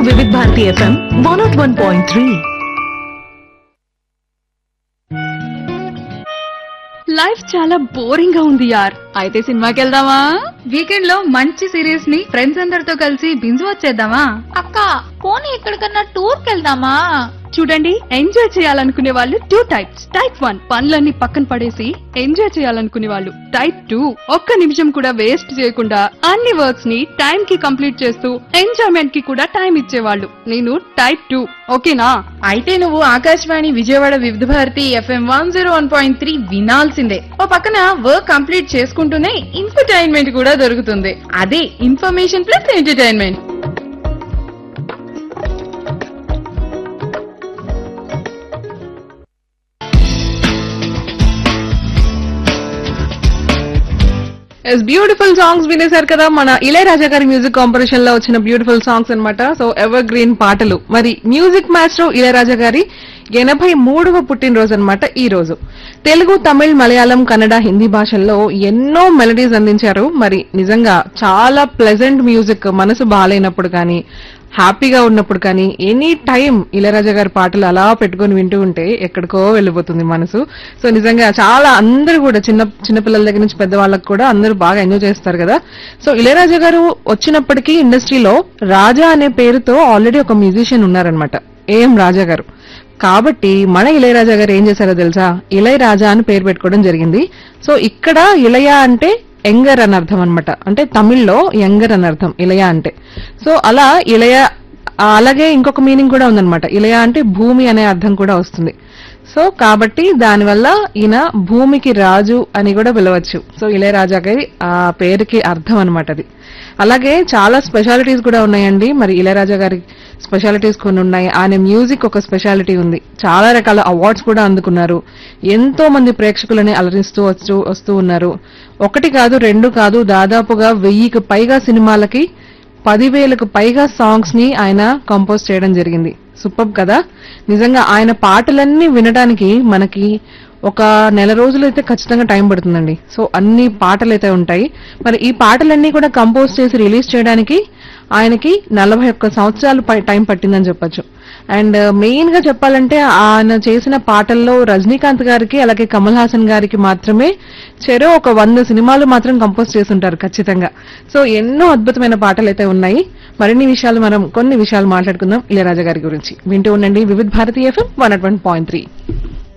వివిధ Bharati FM one nought one point three life చాలా boring గా ఉంది యార్ అయితే సినిమాకి వెళ్దామా వీకెండ్ లో మంచి సిరీస్ ని ఫ్రెండ్స్ అందరితో కలిసి బింజు వచ్చేద్దామా అక్క పోనీ ఎక్కడికన్నా టూర్ కెళ్దామా చూడండి ఎంజాయ్ చేయాలనుకునే వాళ్ళు టూ టైప్స్ టైప్ వన్ పనులన్నీ పక్కన పడేసి ఎంజాయ్ చేయాలనుకునే వాళ్ళు టైప్ టూ ఒక్క నిమిషం కూడా వేస్ట్ చేయకుండా అన్ని వర్క్స్ ని టైం కి కంప్లీట్ చేస్తూ ఎంజాయ్మెంట్ కి కూడా టైం ఇచ్చేవాళ్ళు నేను టైప్ టూ ఓకేనా అయితే నువ్వు Akashvani Vijayawada Vividh Bharati FM one zero one point three వినాల్సిందే ఓ పక్కన వర్క్ కంప్లీట్ చేసుకుంటూనే ఇన్ఫర్టైన్మెంట్ కూడా దొరుకుతుంది అదే information plus entertainment yes beautiful songs వినేశారు కదా మన ఇళయరాజా గారి మ్యూజిక్ కాంపిటీషన్ లో వచ్చిన బ్యూటిఫుల్ సాంగ్స్ అన్నమాట సో ఎవర్ గ్రీన్ పాటలు మరి మ్యూజిక్ మ్యాచ్ లో ఇళయరాజా గారి ఎనభై మూడవ పుట్టినరోజు అన్నమాట ఈ రోజు తెలుగు తమిళ్ మలయాళం కన్నడ హిందీ భాషల్లో ఎన్నో మెలడీస్ అందించారు మరి నిజంగా చాలా ప్లెజెంట్ మ్యూజిక్ మనసు బాగాలేనప్పుడు కానీ హ్యాపీగా ఉన్నప్పుడు కానీ ఎనీ టైం ఇళయరాజా గారి పాటలు అలా పెట్టుకొని వింటూ ఉంటే ఎక్కడికో వెళ్ళిపోతుంది మనసు సో నిజంగా చాలా అందరూ కూడా చిన్న చిన్నపిల్లల దగ్గర నుంచి పెద్దవాళ్ళకి కూడా అందరూ బాగా ఎంజాయ్ చేస్తారు కదా సో ఇళయరాజా గారు వచ్చినప్పటికీ ఇండస్ట్రీలో రాజా అనే పేరుతో ఆల్రెడీ ఒక మ్యూజిషియన్ ఉన్నారనమాట ఏఎం రాజా గారు కాబట్టి మన ఇళయరాజా గారు ఏం చేశారో తెలుసా ఇళయరాజా అని పేరు పెట్టుకోవడం జరిగింది సో ఇక్కడ ఇళయ అంటే యంగర్ అని అర్థం అనమాట అంటే తమిళ్లో యంగర్ అని అర్థం ఇళయ అంటే సో అలా ఇళయ ఆ, అలాగే ఇంకొక మీనింగ్ కూడా ఉందన్నమాట ఇళయ అంటే భూమి అనే అర్థం కూడా వస్తుంది సో కాబట్టి దానివల్ల ఈయన భూమికి రాజు అని కూడా పిలవచ్చు సో ఇళయరాజా గారి ఆ పేరుకి అర్థం అనమాట అది అలాగే చాలా స్పెషాలిటీస్ కూడా ఉన్నాయండి మరి ఇళయరాజా గారి స్పెషాలిటీస్ కొన్ని ఉన్నాయి ఆయన మ్యూజిక్ ఒక స్పెషాలిటీ ఉంది చాలా రకాల అవార్డ్స్ కూడా అందుకున్నారు ఎంతో మంది ప్రేక్షకులని అలరిస్తూ వస్తూ వస్తూ ఉన్నారు ఒకటి కాదు రెండు కాదు దాదాపుగా వెయ్యికి పైగా సినిమాలకి పదివేలకు పైగా సాంగ్స్ ని ఆయన కంపోజ్ చేయడం జరిగింది సూపర్ కదా నిజంగా ఆయన పాటలన్నీ వినడానికి మనకి ఒక నెల రోజులు అయితే ఖచ్చితంగా టైం పడుతుందండి సో అన్ని పాటలు అయితే ఉంటాయి మరి ఈ పాటలన్నీ కూడా కంపోజ్ చేసి రిలీజ్ చేయడానికి ఆయనకి నలభై ఒక్క సంవత్సరాలు పై- టైం పట్టిందని చెప్పొచ్చు అండ్ మెయిన్ గా చెప్పాలంటే ఆయన చేసిన పాటల్లో రజనీకాంత్ గారికి అలాగే కమల్ హాసన్ గారికి మాత్రమే చెరో ఒక వంద సినిమాలు మాత్రం కంపోజ్ చేస్తుంటారు ఖచ్చితంగా సో ఎన్నో అద్భుతమైన పాటలు అయితే ఉన్నాయి మరిన్ని విషయాలు మనం కొన్ని విషయాలు మాట్లాడుకుందాం ఇళయరాజా గారి గురించి వింటూ ఉండండి Vividh Bharati FM one point three